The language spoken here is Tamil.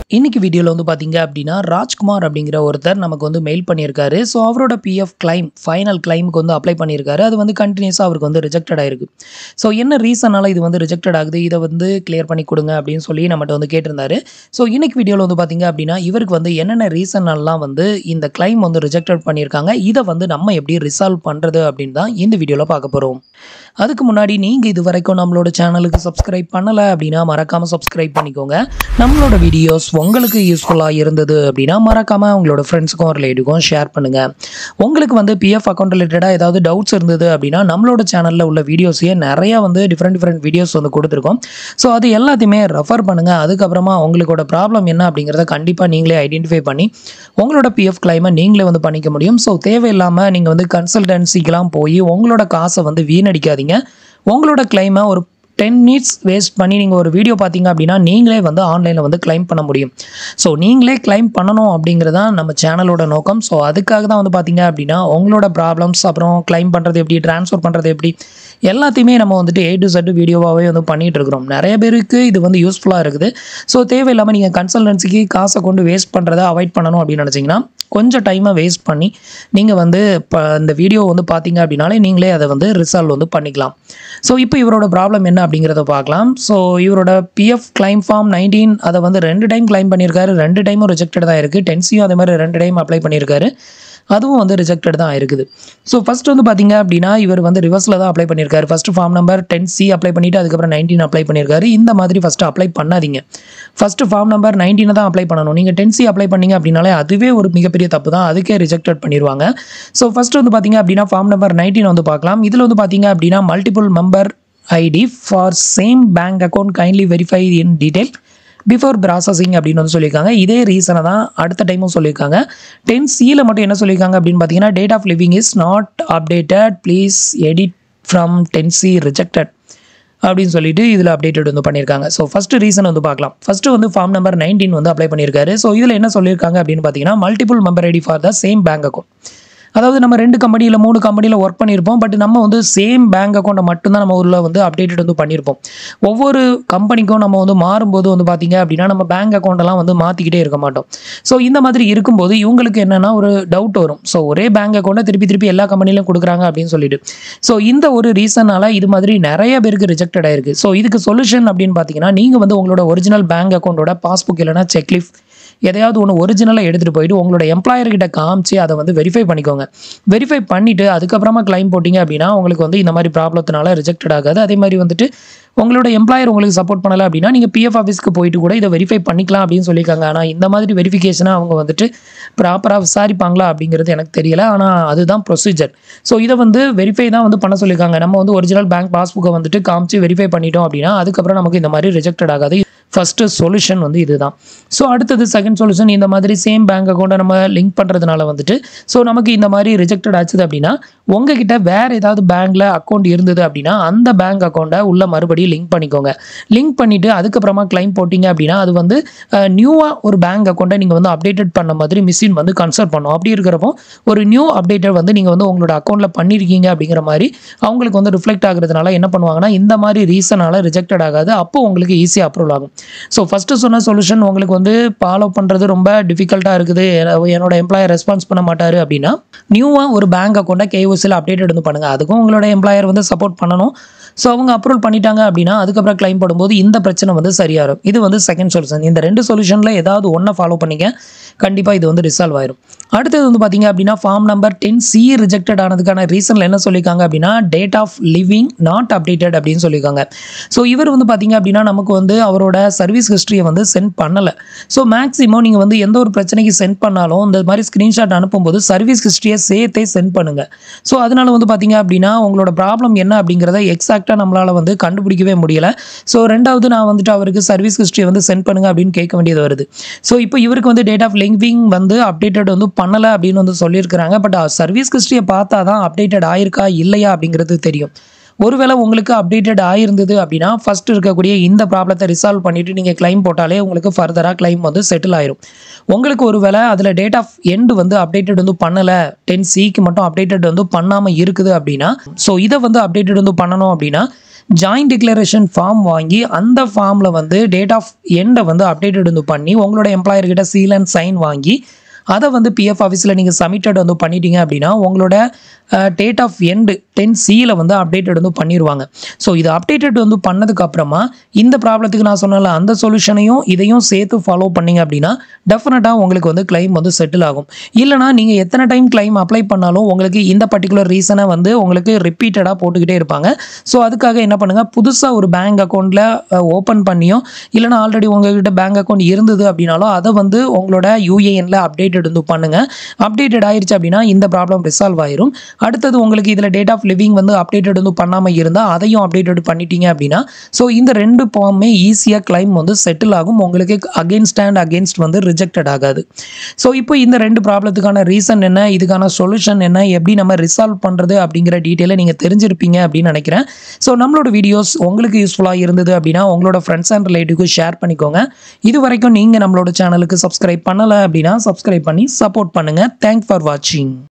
இன்னைக்கு வீடியோவில் வந்து பார்த்தீங்க அப்படின்னா ராஜ்குமார் அப்படிங்கிற ஒருத்தர் நமக்கு வந்து மெயில் பண்ணியிருக்காரு ஸோ அவரோட பிஎஃப் கிளைம் ஃபைனல் கிளைமுக்கு வந்து அப்ளை பண்ணியிருக்காரு அது வந்து கண்டினியூஸாக அவருக்கு வந்து ரிஜெக்டட் ஆயிருக்கு ஸோ என்ன ரீசனால இது வந்து ரிஜெக்டட் ஆகுது இதை வந்து கிளியர் பண்ணி கொடுங்க அப்படின்னு சொல்லி நம்மகிட்ட வந்து கேட்டிருந்தாரு ஸோ இன்னைக்கு வீடியோவில் வந்து பார்த்தீங்க அப்படின்னா இவருக்கு வந்து என்னென்ன ரீசனெல்லாம் வந்து இந்த கிளைம் வந்து ரிஜெக்டட் பண்ணியிருக்காங்க இதை வந்து நம்ம எப்படி ரிசால்வ் பண்ணுறது அப்படின்னு தான் இந்த வீடியோவில் பார்க்க போகிறோம் அதுக்கு முன்னாடி நீங்கள் இது வரைக்கும் நம்மளோட சேனலுக்கு சப்ஸ்கிரைப் பண்ணலை அப்படின்னா மறக்காமல் சப்ஸ்கிரைப் பண்ணிக்கோங்க நம்மளோட வீடியோஸ் உங்களுக்கு யூஸ்ஃபுல்லாக இருந்தது அப்படின்னா மறக்காமல் உங்களோட ஃப்ரெண்ட்ஸுக்கும் ரிலேட்டிவ்க்கும் ஷேர் பண்ணுங்கள் உங்களுக்கு வந்து பிஎஃப் அக்கௌண்ட் ரிலேட்டடாக ஏதாவது டவுட்ஸ் இருந்தது அப்படின்னா நம்மளோட சேனலில் உள்ள வீடியோஸையே நிறையா வந்து டிஃப்ரெண்ட் டிஃப்ரெண்ட் வீடியோஸ் வந்து கொடுத்துருக்கோம் ஸோ அது எல்லாத்தையுமே ரெஃபர் பண்ணுங்கள் அதுக்கப்புறமா உங்களோட ப்ராப்ளம் என்ன அப்படிங்கிறத கண்டிப்பாக நீங்களே ஐடென்டிஃபை பண்ணி உங்களோட பிஎஃப் கிளைமை நீங்களே வந்து பண்ணிக்க முடியும் ஸோ தேவையில்லாமல் நீங்கள் வந்து கன்சல்டன்சிக்கெலாம் போய் உங்களோட காசை வந்து வீணடிக்காதீங்க உங்களோட கிளைமை ஒரு டென் மினிட்ஸ் வேஸ்ட் பண்ணி நீங்கள் ஒரு வீடியோ பார்த்தீங்க அப்படின்னா நீங்களே வந்து ஆன்லைனில் வந்து கிளைம் பண்ண முடியும் ஸோ நீங்களே கிளைம் பண்ணணும் அப்படிங்கிறது தான் நம்ம சேனலோட நோக்கம் ஸோ அதுக்காக தான் வந்து பார்த்தீங்க அப்படின்னா உங்களோட ப்ராப்ளம்ஸ் அப்புறம் கிளைம் பண்ணுறது எப்படி ட்ரான்ஸ்ஃபர் பண்ணுறது எப்படி எல்லாத்தையுமே நம்ம வந்துட்டு ஏ டு செட் வீடியோவாகவே வந்து பண்ணிகிட்டு இருக்கிறோம் நிறைய பேருக்கு இது வந்து யூஸ்ஃபுல்லாக இருக்குது ஸோ தேவையில்லாமல் நீங்கள் கன்சல்டன்சிக்கு காசை கொண்டு வேஸ்ட் பண்ணுறதை அவாய்ட் பண்ணணும் அப்படின்னு நினச்சிங்கன்னா கொஞ்சம் டைமை வேஸ்ட் பண்ணி நீங்கள் வந்து இப்போ இந்த வீடியோ வந்து பார்த்தீங்க அப்படின்னாலே நீங்களே அதை வந்து ரிசால்வ் வந்து பண்ணிக்கலாம் ஸோ இப்போ இவரோட ப்ராப்ளம் என்ன அப்படிங்கிறத பார்க்கலாம் ஸோ இவரோட பிஎஃப் கிளைம் ஃபார்ம் நைன்டீன் அதை வந்து ரெண்டு டைம் கிளைம் பண்ணியிருக்காரு ரெண்டு டைமும் ரிஜெக்டட் தான் இருக்குது டென்சியும் அதே மாதிரி ரெண்டு டைம் அப்ளை பண்ணியிருக்காரு அதுவும் வந்து ரிஜெக்டட் தான் இருக்குது ஸோ ஃபஸ்ட் வந்து பார்த்தீங்க அப்படின்னா இவர் வந்து ரிவர்ஸில் தான் அப்ளை பண்ணியிருக்காரு first form number ten C apply பண்ணிவிட்டு அதுக்கப்புறம் நைன்டீன் அப்ளை பண்ணியிருக்காரு இந்த மாதிரி ஃபஸ்ட்டு அப்ளை பண்ணாதீங்க ஃபஸ்ட்டு ஃபார்ம் நம்பர் நைன்டீனை தான் அப்ளை பண்ணணும் நீங்கள் டென் சி அப்ளை பண்ணீங்க அப்படின்னாலே அதுவே ஒரு மிகப்பெரிய தப்பு தான் அதுக்கே ரிஜெக்டட் பண்ணிடுவாங்க ஸோ ஃபஸ்ட்டு வந்து பார்த்தீங்க அப்படின்னா ஃபார்ம் நம்பர் நைன்டீன் வந்து பார்க்கலாம் இதில் வந்து பார்த்தீங்க அப்படின்னா multiple member ID for same bank account kindly verify in detail before processing அப்படின்னு வந்து சொல்லியிருக்காங்க இதே ரீசனை தான் அடுத்த டைமும் சொல்லியிருக்காங்க டென் சியில் மட்டும் என்ன சொல்லியிருக்காங்க அப்படின்னு பார்த்தீங்கன்னா date of leaving is not updated please edit from ten C rejected அப்படின்னு சொல்லிட்டு இதில் அப்டேட்டட் வந்து பண்ணியிருக்காங்க ஸோ ஃபஸ்ட்டு ரீசன் வந்து பார்க்கலாம் ஃபஸ்ட்டு வந்து ஃபார்ம் நம்பர் நைன்டீன் வந்து அப்ளை பண்ணியிருக்காரு ஸோ இதில் என்ன சொல்லியிருக்காங்க அப்படின்னு பார்த்தீங்கன்னா multiple member ID for the same bank account அதாவது நம்ம ரெண்டு கம்பெனியில் மூணு கம்பெனியில் ஒர்க் பண்ணியிருப்போம் பட் நம்ம வந்து சேம் பேங்க் அக்கௌண்ட்டை மட்டும்தான் நம்ம ஊரில் வந்து அப்டேட்டட் வந்து பண்ணியிருப்போம் ஒவ்வொரு கம்பெனிக்கும் நம்ம வந்து மாறும்போது வந்து பார்த்தீங்க அப்படின்னா நம்ம பேங்க் அக்கௌண்ட்டெல்லாம் வந்து மாற்றிக்கிட்டே இருக்க மாட்டோம் ஸோ இந்த மாதிரி இருக்கும்போது இவங்களுக்கு என்னென்னா ஒரு டவுட் வரும் ஸோ ஒரே பேங்க் அக்கௌண்ட்டை திருப்பி திருப்பி எல்லா கம்பெனிலையும் கொடுக்குறாங்க அப்படின்னு சொல்லிட்டு ஸோ இந்த ஒரு ரீசனால் இது மாதிரி நிறைய பேருக்கு ரிஜெக்டட் ஆயிருக்கு ஸோ இதுக்கு சொல்யூஷன் அப்படின்னு பார்த்தீங்கன்னா நீங்கள் வந்து உங்களோட ஒரிஜினல் பேங்க் அக்கௌண்ட்டோட பாஸ்புக் இல்லைனா செக்லிஃப் எதையாவது ஒன்று ஒரிஜினலாக எடுத்துகிட்டு போயிட்டு உங்களோட எம்ப்ளாயர்கிட்ட காமிச்சு அதை வந்து வெரிஃபை பண்ணிக்கோங்க வெரிஃபை பண்ணிவிட்டு அதுக்கப்புறமா கிளைம் போட்டிங்க அப்படின்னா உங்களுக்கு வந்து இந்த மாதிரி ப்ராப்ளத்தினால ரிஜெக்டட் ஆகாது அதே மாதிரி வந்துட்டு உங்களோட எம்ப்ளாயர் உங்களுக்கு சப்போர்ட் பண்ணலை அப்படின்னா நீங்கள் பிஎஃப் ஆஃபீஸ்க்கு போயிட்டு கூட இதை வெரிஃபை பண்ணிக்கலாம் அப்படின்னு சொல்லியிருக்காங்க ஆனால் இந்த மாதிரி வெரிஃபிகேஷனை அவங்க வந்துட்டு ப்ராப்பராக விசாரிப்பாங்களா அப்படிங்கிறது எனக்கு தெரியல ஆனால் அதுதான் ப்ரொசீஜர் ஸோ இதை வந்து வெரிஃபை தான் வந்து பண்ண சொல்லியிருக்காங்க நம்ம வந்து ஒரிஜினல் பேங்க் பாஸ்புக்கை வந்துட்டு காமிச்சு வெரிஃபை பண்ணிட்டோம் அப்படின்னா அதுக்கப்புறம் நமக்கு இந்த மாதிரி ரிஜெக்டட் ஆகாது ஃபஸ்ட்டு சொல்யூஷன் வந்து இதுதான் ஸோ அடுத்தது செகண்ட் சொல்யூஷன் இந்த மாதிரி சேம் பேங்க் அக்கௌண்ட்டை நம்ம லிங்க் பண்ணுறதுனால வந்துட்டு ஸோ நமக்கு இந்த மாதிரி ரிஜெக்டட் ஆச்சுது அப்படின்னா உங்ககிட்ட வேறு ஏதாவது பேங்க்கில் அக்கௌண்ட் இருந்தது அப்படின்னா அந்த பேங்க் அக்கௌண்ட்டை உள்ள மறுபடியும் லிங்க் பண்ணிக்கோங்க லிங்க் பண்ணிவிட்டு அதுக்கப்புறமா கிளைம் போட்டிங்க அப்படின்னா அது வந்து நியூவாக ஒரு பேங்க் அக்கௌண்ட்டை நீங்கள் வந்து அப்டேட்டட் பண்ண மாதிரி மிஷின் வந்து கன்சல்ட் பண்ணும் அப்படி இருக்கிறப்போ ஒரு நியூ அப்டேட்டர் வந்து நீங்கள் வந்து உங்களோட அக்கௌண்ட்டில் பண்ணியிருக்கீங்க அப்படிங்கிற மாதிரி அவங்களுக்கு வந்து ரிஃப்ளெக்ட் ஆகுறதுனால என்ன பண்ணுவாங்கன்னா இந்த மாதிரி ரீசனால் ரிஜெக்டட் ஆகாது அப்போ உங்களுக்கு ஈஸியாக அப்ரூவல் ஆகும் ஸோ ஃபஸ்ட்டு சொன்ன சொல்யூஷன் உங்களுக்கு வந்து ஃபாலோ பண்ணுறது ரொம்ப டிஃபிகல்ட்டாக இருக்குது என்னோட எம்ப்ளாயர் ரெஸ்பான்ஸ் பண்ண மாட்டார் அப்படின்னா நியூவாக ஒரு பேங்க் அக்கௌண்ட்டை கேஓசியில் அப்டேட்டட் வந்து பண்ணுங்கள் அதுக்கும் உங்களோட எம்ப்ளாயர் வந்து சப்போர்ட் பண்ணணும் ஸோ அவங்க அப்ரூவல் பண்ணிட்டாங்க அப்படின்னா அதுக்கப்புறம் கிளைம் போடும்போது இந்த பிரச்சனை வந்து சரியாகும் இது வந்து செகண்ட் சொல்யூஷன் இந்த ரெண்டு சொல்யூஷனில் ஏதாவது ஒன்றை ஃபாலோ பண்ணிங்க கண்டிப்பாக இது வந்து ரிசால்வ் ஆயிரும் அடுத்தது வந்து பார்த்தீங்க அப்படின்னா form number ten C rejected ஆனதுக்கான ரீசனில் என்ன சொல்லியிருக்காங்க அப்படின்னா date of leaving not updated அப்படின்னு சொல்லியிருக்காங்க ஸோ இவர் வந்து பார்த்தீங்க அப்படின்னா நமக்கு வந்து அவரோட சர்வீஸ் ஹிஸ்ட்ரியை வந்து சென்ட் பண்ணலை ஸோ மேக்ஸிமம் நீங்கள் வந்து எந்த ஒரு பிரச்சனைக்கு சென்ட் பண்ணாலும் இந்த மாதிரி ஸ்க்ரீன்ஷாட் அனுப்பும்போது சர்வீஸ் ஹிஸ்ட்ரியை சேர்த்தே சென்ட் பண்ணுங்கள் ஸோ அதனால வந்து பார்த்தீங்க அப்படின்னா உங்களோட ப்ராப்ளம் என்ன அப்படிங்கிறத எக்ஸாக்டாக நம்மளால் வந்து கண்டுபிடிக்கவே முடியலை ஸோ ரெண்டாவது நான் வந்துட்டு அவருக்கு சர்வீஸ் ஹிஸ்ட்ரியை வந்து சென்ட் பண்ணுங்க அப்படின்னு கேட்க வேண்டியது வருது ஸோ இப்போ இவருக்கு வந்து டேட் ஆஃப் லிங்கிங் வந்து அப்டேட்டட் வந்து பண்ணலை அப்படின்னு வந்து சொல்லியிருக்கிறாங்க பட் சர்வீஸ் ஹிஸ்ட்ரியை பார்த்தா தான் அப்டேட்டட் ஆயிருக்கா இல்லையா அப்படிங்கிறது தெரியும் ஒருவேளை உங்களுக்கு அப்டேட்டட் ஆயிருந்தது அப்படின்னா ஃபர்ஸ்ட் இருக்கக்கூடிய இந்த ப்ராப்ளத்தை ரிசால்வ் பண்ணிட்டு நீங்கள் கிளைம் போட்டாலே உங்களுக்கு ஃபர்தராக கிளைம் வந்து செட்டில் ஆயிரும் உங்களுக்கு ஒருவேளை அதில் டேட் ஆஃப் எண்டு வந்து அப்டேட்டட் வந்து பண்ணலை டென் சிக்கு மட்டும் அப்டேட்டட் வந்து பண்ணாமல் இருக்குது அப்படின்னா ஸோ இதை வந்து அப்டேட்டட் வந்து பண்ணணும் அப்படின்னா ஜாயின்ட் டிக்ளரேஷன் ஃபார்ம் வாங்கி அந்த ஃபார்மில் வந்து டேட் ஆஃப் எண்டை வந்து அப்டேட்டட் வந்து பண்ணி உங்களோட எம்ப்ளாயர்கிட்ட சீல் அண்ட் சைன் வாங்கி அதை வந்து பிஎஃப் ஆஃபீஸில் நீங்கள் சப்மிட்டட் வந்து பண்ணிட்டீங்க அப்படின்னா உங்களோட டேட் ஆஃப் எண்டு டென் சியில் வந்து அப்டேட்டட் வந்து பண்ணிடுவாங்க ஸோ இது அப்டேட்டட் வந்து பண்ணதுக்கு அப்புறமா இந்த ப்ராப்ளத்துக்கு நான் சொன்னல அந்த சொல்யூஷனையும் இதையும் சேர்த்து ஃபாலோ பண்ணீங்க அப்படின்னா டெஃபினட்டாக உங்களுக்கு வந்து கிளைம் வந்து செட்டில் ஆகும் இல்லைனா நீங்கள் எத்தனை டைம் கிளைம் அப்ளை பண்ணாலும் உங்களுக்கு இந்த பர்டிகுலர் ரீசனை வந்து உங்களுக்கு ரிப்பீட்டடாக போட்டுக்கிட்டே இருப்பாங்க ஸோ அதுக்காக என்ன பண்ணுங்கள் புதுசாக ஒரு பேங்க் அக்கௌண்ட்டில் ஓப்பன் பண்ணியும் இல்லைனா ஆல்ரெடி உங்ககிட்ட பேங்க் அக்கௌண்ட் இருந்தது அப்படின்னாலும் அதை வந்து உங்களோட யூஏஎனில் அப்டேட்டட் வந்து பண்ணுங்கள் அப்டேட்டட் ஆயிருச்சு அப்படின்னா இந்த ப்ராப்ளம் ரிசால்வ் ஆயிரும் அடுத்தது உங்களுக்கு இதில் டேட் ஆஃப் லிவிங் வந்து அப்டேட்டட் வந்து பண்ணாமல் இருந்தால் அதையும் அப்டேட்டட் பண்ணிட்டீங்க அப்படின்னா ஸோ இந்த ரெண்டு ஃபார்மே ஈஸியாக கிளைம் வந்து செட்டில் ஆகும் உங்களுக்கு அகேன்ஸ்ட் அண்ட் அகேன்ஸ்ட் வந்து ரிஜெக்டட் ஆகாது ஸோ இப்போ இந்த ரெண்டு ப்ராப்ளத்துக்கான ரீசன் என்ன இதுக்கான சொல்யூஷன் என்ன எப்படி நம்ம ரிசால்வ் பண்ணுறது அப்படிங்கிற டீட்டெயிலை நீங்கள் தெரிஞ்சிருப்பீங்க அப்படின்னு நினைக்கிறேன் ஸோ நம்மளோட வீடியோஸ் உங்களுக்கு யூஸ்ஃபுல்லாக இருந்தது அப்படின்னா உங்களோட ஃப்ரெண்ட்ஸ் அண்ட் ரிலேட்டிவ்க்கு ஷேர் பண்ணிக்கோங்க இது வரைக்கும் நீங்கள் நம்மளோட சேனலுக்கு சப்ஸ்கிரைப் பண்ணலை அப்படின்னா சப்ஸ்கிரைப் பண்ணி சப்போர்ட் பண்ணுங்கள் தேங்க் ஃபார் வாட்சிங்